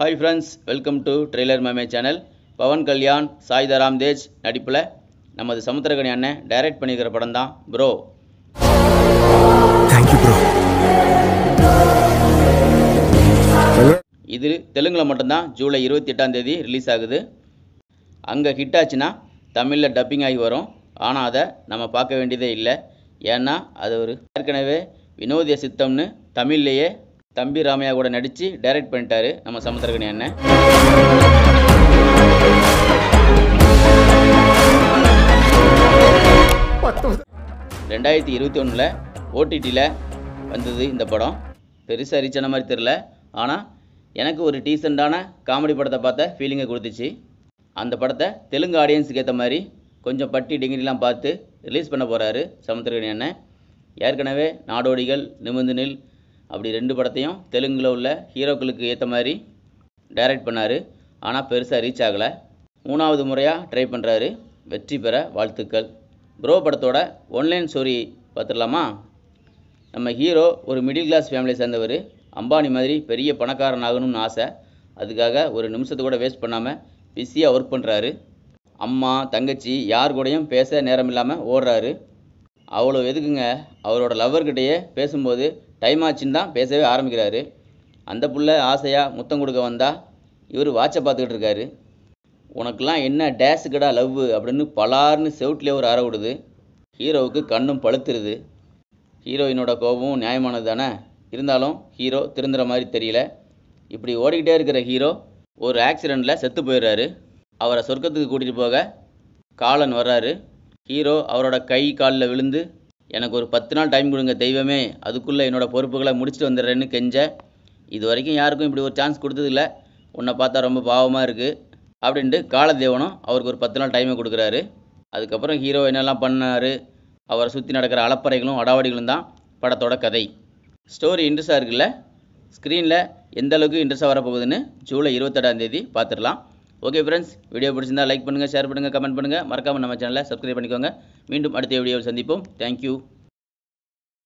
hi friends welcome to trailer மேமே channel Pawan Kalyan Sai Dharam Tej நடிப்பில் நமது சமுத்திரகனி அண்ணன் டைரக்ட் பண்ணியிருக்கிற படம் தான் ப்ரோ தேங்க்யூ ப்ரோ இது தெலுங்கில் மட்டும்தான் ஜூலை இருபத்தி எட்டாம் தேதி ரிலீஸ் ஆகுது அங்கே ஹிட் ஆச்சுன்னா தமிழில் டப்பிங் ஆகி வரும் ஆனால் அதை நம்ம பார்க்க வேண்டியதே இல்லை ஏன்னா அது ஒரு ஏற்கனவே வினோதிய சித்தம்னு தமிழ்லேயே தம்பி ராமையா கூட நடித்து டைரக்ட் பண்ணிட்டாரு நம்ம சமுத்திரகனி அண்ணன் ரெண்டாயிரத்தி இருபத்தி ஒன்றில் ஓடிடியில் வந்தது இந்த படம் பெருசாக ரீச் ஆன மாதிரி தெரில ஆனால் எனக்கு ஒரு டீசெண்டான காமெடி படத்தை பார்த்த ஃபீலிங்கை கொடுத்துச்சு அந்த படத்தை தெலுங்கு ஆடியன்ஸுக்கு ஏற்ற மாதிரி கொஞ்சம் பட்டி டிங்கிரிலாம் பார்த்து ரிலீஸ் பண்ண போகிறாரு சமுத்திரகனி அண்ணன் ஏற்கனவே நாடோடிகள் நிமிர்ந்து நில் அப்படி ரெண்டு படத்தையும் தெலுங்கில் உள்ள ஹீரோக்களுக்கு ஏற்ற மாதிரி டைரக்ட் பண்ணார் ஆனால் பெருசாக ரீச் ஆகலை மூணாவது முறையாக ட்ரை பண்ணுறாரு வெற்றி பெற வாழ்த்துக்கள் ப்ரோ படத்தோட ஒன்லைன் ஸ்டோரி பார்த்துடலாமா நம்ம ஹீரோ ஒரு மிடில் கிளாஸ் ஃபேமிலியை சேர்ந்தவர் அம்பானி மாதிரி பெரிய பணக்காரன் ஆகணும்னு ஆசை அதுக்காக ஒரு நிமிஷத்தை கூட வேஸ்ட் பண்ணாமல் பிஸியாக ஒர்க் பண்ணுறாரு அம்மா தங்கச்சி யார் கூடயும் பேச நேரம் இல்லாமல் ஓடுறாரு அவ்வளோ எதுக்குங்க அவரோட லவ்வர்கிட்டயே பேசும்போது டைம் ஆச்சுன்னு தான் பேசவே ஆரம்பிக்கிறாரு அந்த புள்ள ஆசையாக முத்தம் கொடுக்க வந்தால் இவர் வாட்சை பார்த்துக்கிட்டு இருக்காரு உனக்கெல்லாம் என்ன டேஸுக்கடா லவ் அப்படின்னு பலார்னு செவுட்லேயே ஒரு அற விடுது ஹீரோவுக்கு கண்ணும் பழுத்துருது ஹீரோயினோட கோபமும் நியாயமானது தானே இருந்தாலும் ஹீரோ திருந்துற மாதிரி தெரியல இப்படி ஓடிக்கிட்டே இருக்கிற ஹீரோ ஒரு ஆக்சிடெண்ட்டில் செத்து போயிடுறாரு அவரை சொர்க்கத்துக்கு கூட்டிகிட்டு போக காலன் வர்றாரு ஹீரோ அவரோட கை காலில் விழுந்து எனக்கு ஒரு பத்து நாள் டைம் கொடுங்க தெய்வமே அதுக்குள்ளே என்னோட பொறுப்புகளை முடிச்சுட்டு வந்துடுறேன்னு கெஞ்ச இது வரைக்கும் யாருக்கும் இப்படி ஒரு சான்ஸ் கொடுத்ததில்ல உன்னை பார்த்தா ரொம்ப பாவமாக இருக்குது அப்படின்ட்டு காலதேவனும் அவருக்கு ஒரு பத்து நாள் டைமை கொடுக்குறாரு அதுக்கப்புறம் ஹீரோ என்னெல்லாம் பண்ணார் அவரை சுற்றி நடக்கிற அலப்பறைகளும் அடாவடிகளும் தான் படத்தோட கதை ஸ்டோரி இன்ட்ரெஸ்டாக இருக்குல்ல ஸ்க்ரீனில் எந்த அளவுக்கு இன்ட்ரெஸ்ட்டாக வரப்போகுதுன்னு ஜூலை இருபத்தெட்டாம் தேதி பார்த்துடலாம் ஓகே ஃப்ரெண்ட்ஸ் வீடியோ பிடிச்சிருந்தா லைக் பண்ணுங்கள் ஷேர் பண்ணுங்கள் கமெண்ட் பண்ணுங்கள் மறக்காமல் நம்ம சேனலை சப்ஸ்கிரைப் பண்ணிக்கோங்க மீண்டும் அடுத்த வீடியோவில் சந்திப்போம் தேங்க்யூ